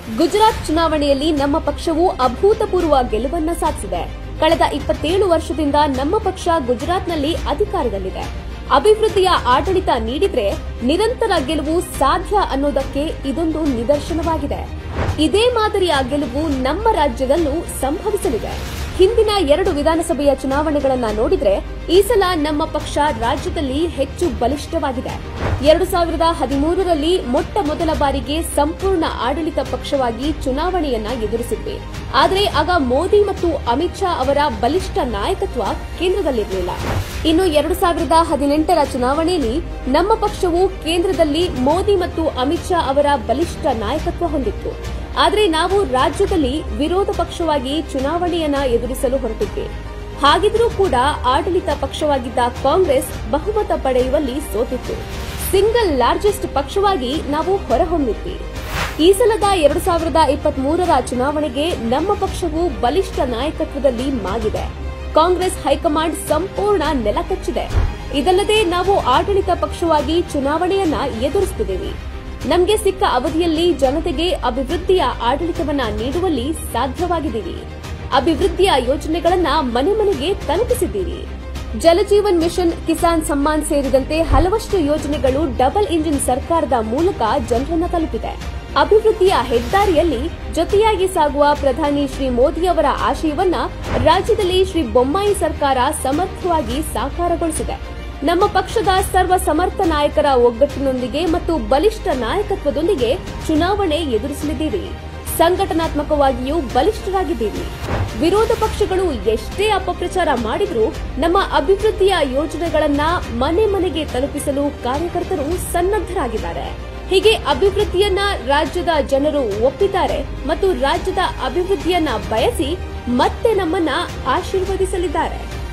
ಗುಜರಾತ್ ಚುನಾವಣೆಯಲ್ಲಿ ನಮ್ಮ ಪಕ್ಷವು ಅಭೂತಪೂರ್ವ ಗೆಲುವನ್ನ ಸಾಧಿಸಿದೆ ಕಳೆದ ಇಪ್ಪತ್ತೇಳು ವರ್ಷದಿಂದ ನಮ್ಮ ಪಕ್ಷ ಗುಜರಾತ್ನಲ್ಲಿ ಅಧಿಕಾರದಲ್ಲಿದೆ ಅಭಿವೃದ್ಧಿಯ ಆಡಳಿತ ನೀಡಿದ್ರೆ ನಿರಂತರ ಗೆಲುವು ಸಾಧ್ಯ ಅನ್ನೋದಕ್ಕೆ ಇದೊಂದು ನಿದರ್ಶನವಾಗಿದೆ ಇದೇ ಮಾದರಿಯ ಗೆಲುವು ನಮ್ಮ ರಾಜ್ಯದಲ್ಲೂ ಸಂಭವಿಸಲಿದೆ ಹಿಂದಿನ ಎರಡು ವಿಧಾನಸಭೆಯ ಚುನಾವಣೆಗಳನ್ನ ನೋಡಿದ್ರೆ ಈ ಸಲ ನಮ್ಮ ಪಕ್ಷ ರಾಜ್ಯದಲ್ಲಿ ಹೆಚ್ಚು ಬಲಿಷ್ಠವಾಗಿದೆ ಎರಡು ಸಾವಿರದ ಹದಿಮೂರರಲ್ಲಿ ಮೊಟ್ಟ ಮೊದಲ ಬಾರಿಗೆ ಸಂಪೂರ್ಣ ಆಡಳಿತ ಪಕ್ಷವಾಗಿ ಚುನಾವಣೆಯನ್ನ ಎದುರಿಸಿದ್ವಿ ಆದರೆ ಆಗ ಮೋದಿ ಮತ್ತು ಅಮಿತ್ ಶಾ ಅವರ ಬಲಿಷ್ಠ ನಾಯಕತ್ವ ಕೇಂದ್ರದಲ್ಲಿರಲಿಲ್ಲ ಇನ್ನು ಎರಡು ಸಾವಿರದ ಹದಿನೆಂಟರ ಚುನಾವಣೆಯಲ್ಲಿ ನಮ್ಮ ಪಕ್ಷವು ಕೇಂದ್ರದಲ್ಲಿ ಮೋದಿ ಮತ್ತು ಅಮಿತ್ ಶಾ ಅವರ ಬಲಿಷ್ಠ ನಾಯಕತ್ವ ಹೊಂದಿತ್ತು ಆದರೆ ನಾವು ರಾಜ್ಯದಲ್ಲಿ ವಿರೋಧ ಪಕ್ಷವಾಗಿ ಚುನಾವಣೆಯನ್ನ ಎದುರಿಸಲು ಹೊರಟಿದ್ವಿ ಹಾಗಿದ್ರೂ ಕೂಡ ಆಡಳಿತ ಪಕ್ಷವಾಗಿದ್ದ ಕಾಂಗ್ರೆಸ್ ಬಹುಮತ ಪಡೆಯುವಲ್ಲಿ ಸೋತಿತ್ತು ಸಿಂಗಲ್ ಲಾರ್ಜೆಸ್ಟ್ ಪಕ್ಷವಾಗಿ ನಾವು ಹೊರಹೊಮ್ಮಿದ್ವಿ ಈ ಸಲದ ಎರಡು ಸಾವಿರದ ಇಪ್ಪತ್ತ್ ಮೂರರ ಚುನಾವಣೆಗೆ ನಮ್ಮ ಪಕ್ಷವು ಬಲಿಷ್ಠ ನಾಯಕತ್ವದಲ್ಲಿ ಮಾಗಿದೆ ಕಾಂಗ್ರೆಸ್ ಹೈಕಮಾಂಡ್ ಸಂಪೂರ್ಣ ನೆಲಕಚ್ಚಿದೆ ಇದಲ್ಲದೆ ನಾವು ಆಡಳಿತ ಪಕ್ಷವಾಗಿ ಚುನಾವಣೆಯನ್ನ ಎದುರಿಸುತ್ತಿದ್ದೇವೆ ನಮಗೆ ಸಿಕ್ಕ ಅವಧಿಯಲ್ಲಿ ಜನತೆಗೆ ಅಭಿವೃದ್ಧಿಯ ಆಡಳಿತವನ್ನ ನೀಡುವಲ್ಲಿ ಸಾಧ್ಯವಾಗಿದ್ದೀವಿ ಅಭಿವೃದ್ಧಿಯ ಯೋಜನೆಗಳನ್ನ ಮನೆ ಮನೆಗೆ ತಲುಪಿಸಿದ್ದೀವಿ ಜಲಜೀವನ್ ಮಿಷನ್ ಕಿಸಾನ್ ಸಮ್ಮಾನ್ ಸೇರಿದಂತೆ ಹಲವಷ್ಟು ಯೋಜನೆಗಳು ಡಬಲ್ ಇಂಜಿನ್ ಸರ್ಕಾರದ ಮೂಲಕ ಜನರನ್ನ ತಲುಪಿದೆ ಅಭಿವೃದ್ಧಿಯ ಹೆದ್ದಾರಿಯಲ್ಲಿ ಜೊತೆಯಾಗಿ ಸಾಗುವ ಪ್ರಧಾನಿ ಶ್ರೀ ಮೋದಿ ಅವರ ಆಶಯವನ್ನ ರಾಜ್ಯದಲ್ಲಿ ಶ್ರೀ ಬೊಮ್ಮಾಯಿ ಸರ್ಕಾರ ಸಮರ್ಥವಾಗಿ ಸಾಕಾರಗೊಳಿಸಿದೆ ನಮ್ಮ ಪಕ್ಷದ ಸರ್ವ ಸಮರ್ಥ ನಾಯಕರ ಒಗ್ಗಟ್ಟಿನೊಂದಿಗೆ ಮತ್ತು ಬಲಿಷ್ಠ ನಾಯಕತ್ವದೊಂದಿಗೆ ಚುನಾವಣೆ ಎದುರಿಸಲಿದ್ದೀರಿ ಸಂಘಟನಾತ್ಮಕವಾಗಿಯೂ ಬಲಿಷ್ಠರಾಗಿದ್ದೀರಿ ವಿರೋಧ ಪಕ್ಷಗಳು ಎಷ್ಟೇ ಅಪಪ್ರಚಾರ ಮಾಡಿದ್ರೂ ನಮ್ಮ ಅಭಿವೃದ್ಧಿಯ ಯೋಜನೆಗಳನ್ನ ಮನೆ ಮನೆಗೆ ತಲುಪಿಸಲು ಕಾರ್ಯಕರ್ತರು ಸನ್ನದ್ದರಾಗಿದ್ದಾರೆ ಹೀಗೆ ಅಭಿವೃದ್ಧಿಯನ್ನ ರಾಜ್ಯದ ಜನರು ಒಪ್ಪಿದ್ದಾರೆ ಮತ್ತು ರಾಜ್ಯದ ಅಭಿವೃದ್ಧಿಯನ್ನ ಬಯಸಿ ಮತ್ತೆ ನಮ್ಮನ್ನ ಆಶೀರ್ವದಿಸಲಿದ್ದಾರೆ